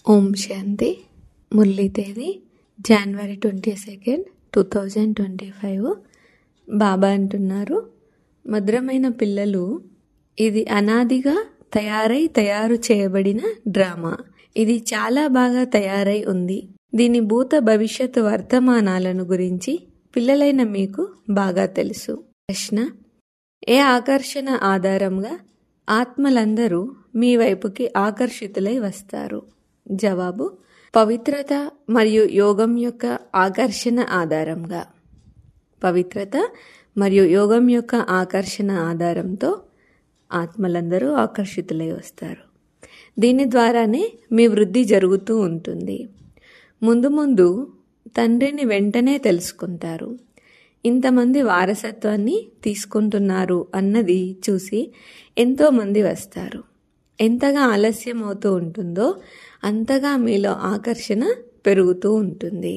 ఓం శాంతి మురళీ తేదీ January twenty second two thousand twenty five Baba అంటున్నారు మధురమైన పిల్లలు ఇది అనాదిగా తయారై తయారు చేయబడిన డ్రామా ఇది చాలా బాగా తయారై ఉంది దీని భూత భవిష్యత్తు వర్తమానాలను గురించి పిల్లలైన మీకు బాగా తెలుసు ప్రశ్న ఏ ఆకర్షణ ఆధారంగా ఆత్మలందరూ మీ వైపుకి ఆకర్షితులై వస్తారు జవాబు పవిత్రత మరియు యోగం యొక్క ఆకర్షణ ఆధారంగా పవిత్రత మరియు యోగం యొక్క ఆకర్షణ ఆధారంతో ఆత్మలందరూ ఆకర్షితులై వస్తారు దీని ద్వారానే మీ వృద్ధి జరుగుతూ ఉంటుంది ముందు ముందు తండ్రిని వెంటనే తెలుసుకుంటారు ఇంతమంది వారసత్వాన్ని తీసుకుంటున్నారు అన్నది చూసి ఎంతోమంది వస్తారు ఎంతగా ఆలస్యం అవుతూ ఉంటుందో అంతగా మీలో ఆకర్షణ పెరుగుతూ ఉంటుంది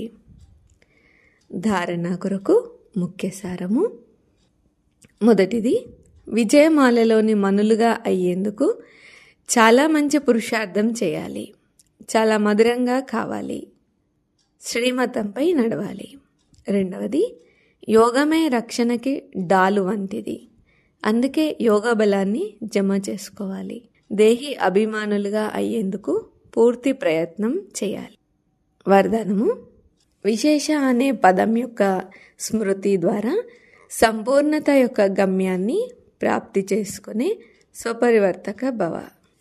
ధారణ కొరకు ముఖ్య సారము మొదటిది విజయమాలలోని మనులుగా అయ్యేందుకు చాలా మంచి పురుషార్థం చేయాలి చాలా మధురంగా కావాలి శ్రీమతంపై నడవాలి రెండవది యోగమే రక్షణకి డాలు వంటిది అందుకే యోగ బలాన్ని జమ చేసుకోవాలి దేహి అభిమానులుగా అయ్యేందుకు పూర్తి ప్రయత్నం చేయాలి వరదానము విశేష అనే పదం యొక్క స్మృతి ద్వారా సంపూర్ణత యొక్క గమ్యాన్ని ప్రాప్తి చేసుకునే స్వపరివర్తక భవ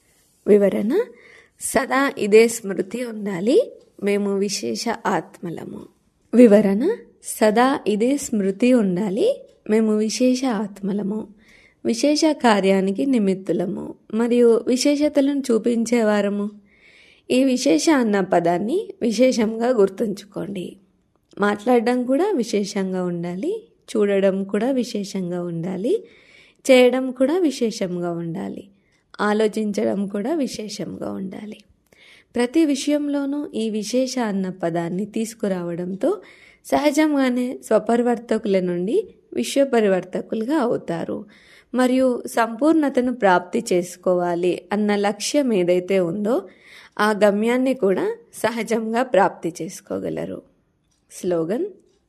వివరణ సదా ఇదే స్మృతి ఉండాలి మేము విశేష ఆత్మలము వివరణ సదా ఇదే స్మృతి ఉండాలి మేము విశేష ఆత్మలము విశేష కార్యానికి నిమిత్తులము మరియు విశేషతలను చూపించేవారము ఈ విశేష అన్న పదాన్ని విశేషంగా గుర్తుంచుకోండి మాట్లాడడం కూడా విశేషంగా ఉండాలి చూడడం కూడా విశేషంగా ఉండాలి చేయడం కూడా విశేషంగా ఉండాలి ఆలోచించడం కూడా విశేషంగా ఉండాలి ప్రతి విషయంలోనూ ఈ విశేష అన్న పదాన్ని తీసుకురావడంతో సహజంగానే స్వపరివర్తకుల నుండి విశ్వపరివర్తకులుగా అవుతారు మరియు సంపూర్ణతను ప్రాప్తి చేసుకోవాలి అన్న లక్ష్యం ఏదైతే ఉందో ఆ గమ్యాన్ని కూడా సహజంగా ప్రాప్తి చేసుకోగలరు స్లోగన్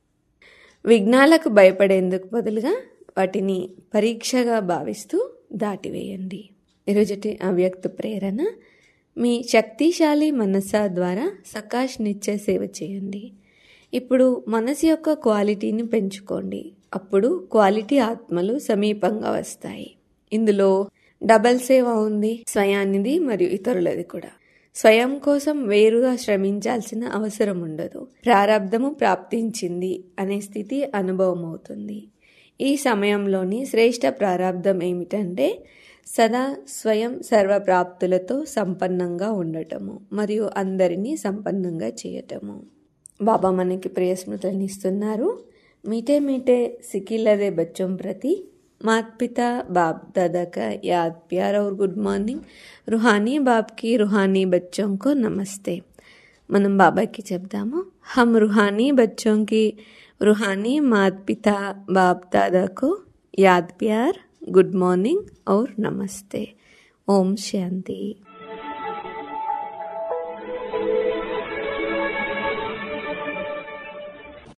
విఘ్నాలకు భయపడేందుకు బదులుగా వాటిని పరీక్షగా భావిస్తూ దాటివేయండి ఈరోజుటి అవ్యక్త ప్రేరణ మీ శక్తిశాలి మనస ద్వారా సకాష్నిచ్చే సేవ చేయండి ఇప్పుడు మనసు యొక్క క్వాలిటీని పెంచుకోండి అప్పుడు క్వాలిటీ ఆత్మలు సమీపంగా వస్తాయి ఇందులో డబల్ సేవ ఉంది స్వయానిది మరియు ఇతరులది కూడా స్వయం కోసం వేరుగా శ్రమించాల్సిన అవసరం ఉండదు ప్రారంధము ప్రాప్తించింది అనే స్థితి అనుభవం అవుతుంది ఈ సమయంలోని శ్రేష్ట ప్రారంధం ఏమిటంటే సదా స్వయం సర్వప్రాప్తులతో సంపన్నంగా ఉండటము మరియు అందరినీ సంపన్నంగా చేయటము బాబా మనకి ప్రియస్మృతులను ఇస్తున్నారు మీటే మీటే సికిల్లదే బచ్చం ప్రతి मात पिता बाप दादा का याद प्यार और गुड మార్నింగ్ रूहानी बाप की रूहानी बच्चों को नमस्ते మనం బాబాకి చెప్దాము హమ్ रूहानी बच्चों की रूहानी मात पिता बाप दादा को याद प्यार गुड मॉर्निंग और नमस्ते ओम शांति